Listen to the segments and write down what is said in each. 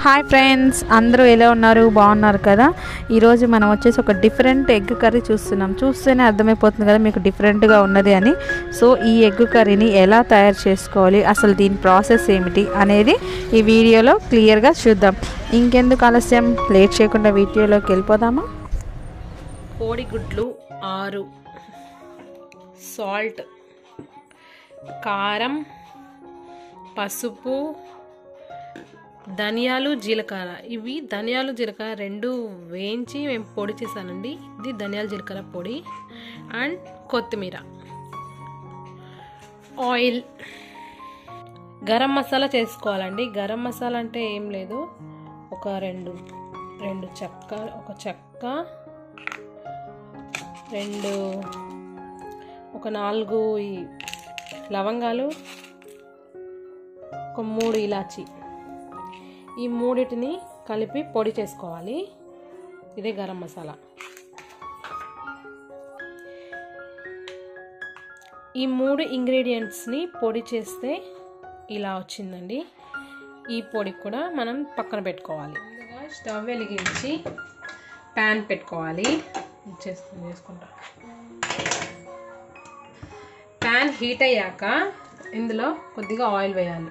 hi friends అందరూ ఎలా ఉన్నారు బాగున్నారు కదా ఈరోజు మనం వచ్చేసి ఒక డిఫరెంట్ ఎగ్ కర్రీ చూస్తున్నాం చూస్తేనే అర్థమైపోతుంది కదా మీకు డిఫరెంట్గా ఉన్నది అని సో ఈ ఎగ్ కర్రీని ఎలా తయారు చేసుకోవాలి అసలు దీని ప్రాసెస్ ఏమిటి అనేది ఈ వీడియోలో క్లియర్గా చూద్దాం ఇంకెందుకు ఆలస్యం లేట్ చేయకుండా వీడియోలోకి వెళ్ళిపోదామా కోడిగుడ్లు ఆరు సాల్ట్ కారం పసుపు ధనియాలు జీలకర్ర ఇవి ధనియాలు జీలకర్ర రెండు వేయించి మేము పొడి చేశానండి ఇది ధనియాల జీలకర్ర పొడి అండ్ కొత్తిమీర ఆయిల్ గరం మసాలా చేసుకోవాలండి గరం మసాలా అంటే ఏం లేదు ఒక రెండు రెండు చెక్క ఒక చెక్క రెండు ఒక నాలుగు ఈ లవంగాలు ఒక మూడు ఇలాచి ఈ మూడిటిని కలిపి పొడి చేసుకోవాలి ఇదే గరం మసాలా ఈ మూడు ఇంగ్రీడియంట్స్ని పొడి చేస్తే ఇలా వచ్చిందండి ఈ పొడి కూడా మనం పక్కన పెట్టుకోవాలి ముందుగా స్టవ్ వెలిగించి ప్యాన్ పెట్టుకోవాలి చేస్తుంది చేసుకుంటా ప్యాన్ హీట్ అయ్యాక ఇందులో కొద్దిగా ఆయిల్ వేయాలి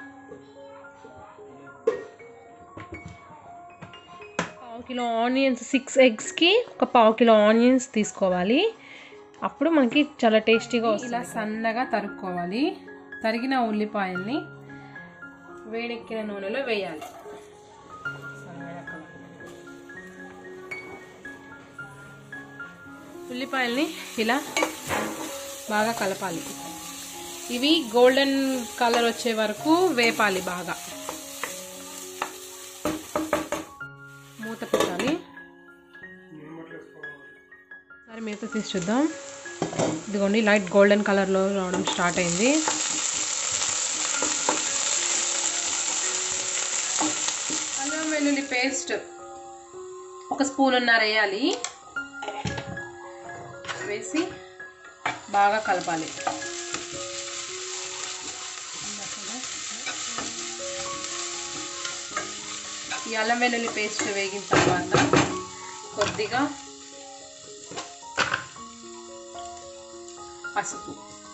పావు కిలో ఆనియన్స్ సిక్స్ ఎగ్స్కి ఒక పావు కిలో ఆనియన్స్ తీసుకోవాలి అప్పుడు మనకి చాలా టేస్టీగా వస్తుంది ఇలా సన్నగా తరుక్కోవాలి తరిగిన ఉల్లిపాయల్ని వేడెక్కిన నూనెలో వేయాలి ఉల్లిపాయల్ని ఇలా బాగా కలపాలి ఇవి గోల్డెన్ కలర్ వచ్చే వరకు వేపాలి బాగా మూత పెట్టాలి సరే మూత తీసి చూద్దాం ఇదిగోండి లైట్ గోల్డెన్ కలర్లో రావడం స్టార్ట్ అయింది అల్లం వెల్లుల్లి పేస్ట్ ఒక స్పూన్ ఉన్నర వేయాలి వేసి బాగా కలపాలి ఈ అల్లం వెల్లుల్లి పేస్ట్ వేగిన తర్వాత కొద్దిగా పసుపు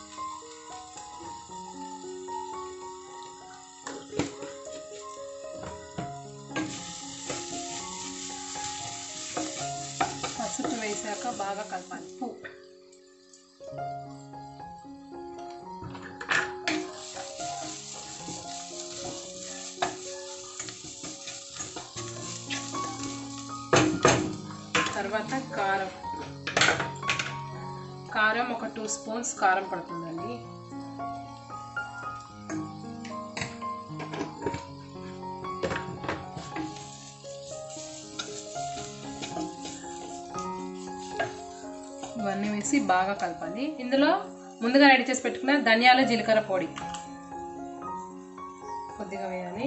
పసుపు వేసాక బాగా కలపాలి ఉప్పు తర్వాత కారం కారం ఒక టూ స్పూన్స్ కారం పడుతుందండి ఇవన్నీ వేసి బాగా కలపాలి ఇందులో ముందుగా రెడీ చేసి పెట్టుకున్న ధనియాల జీలకర్ర పొడి కొద్దిగా వేయాలి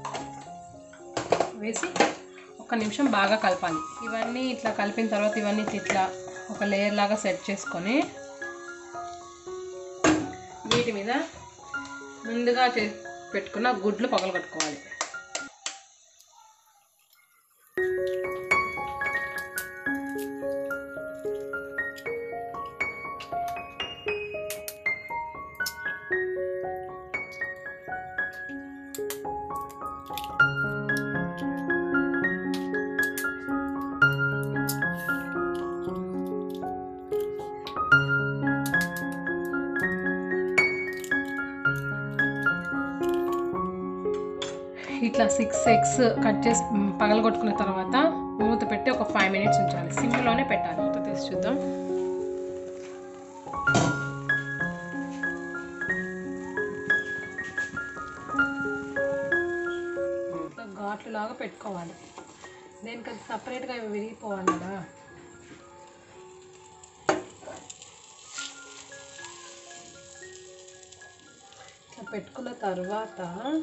వేసి ఒక నిమిషం బాగా కలపాలి ఇవన్నీ ఇట్లా కలిపిన తర్వాత ఇవన్నీ ఇట్లా ఒక లేయర్ లాగా సెట్ చేసుకొని వీటి మీద ముందుగా చే పెట్టుకున్న గుడ్లు పగలగొట్టుకోవాలి ఇట్లా సిక్స్ ఎగ్స్ కట్ చేసి పగలగొట్టుకున్న తర్వాత మూత పెట్టి ఒక ఫైవ్ మినిట్స్ ఉంచాలి సిమ్లోనే పెట్టాలి మూత తీసి చూద్దాం ఘాట్లు లాగా పెట్టుకోవాలి దేనికి అది సపరేట్గా విరిగిపోవాలి కదా ఇట్లా పెట్టుకున్న తర్వాత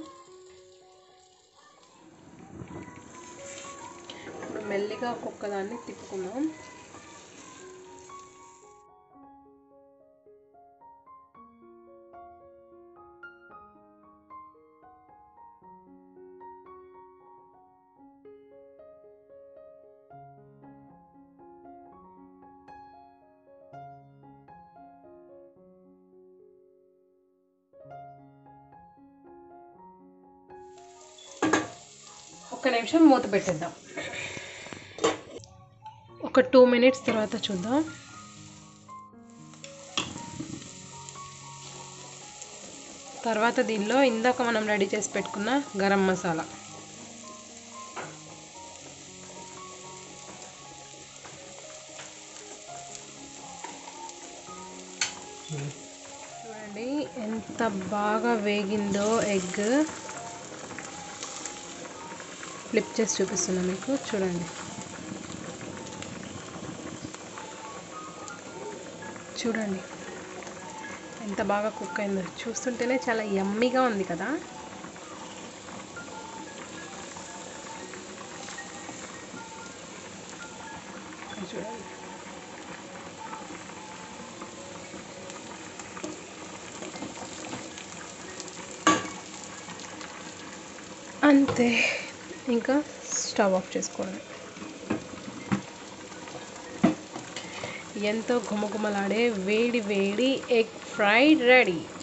ఇప్పుడు మెల్లిగా ఒక్కొక్క దాన్ని తిప్పుకుందాం ఒక్క నిమిషం మూత పెట్టేద్దాం ఒక టూ మినిట్స్ తర్వాత చూద్దాం తర్వాత దీనిలో ఇందాక మనం రెడీ చేసి పెట్టుకున్న గరం మసాలా చూడండి ఎంత బాగా వేగిందో ఎగ్ ఫ్లిప్ చేసి చూపిస్తున్నా మీకు చూడండి చూడండి ఎంత బాగా కుక్ అయిందో చూస్తుంటేనే చాలా యమ్మీగా ఉంది కదా ఇక్కడ చూడండి అంతే ఇంకా స్టవ్ ఆఫ్ చేసుకోవడమే ఎంతో గుమగుమలాడే వేడి వేడి ఎగ్ ఫ్రైడ్ రెడీ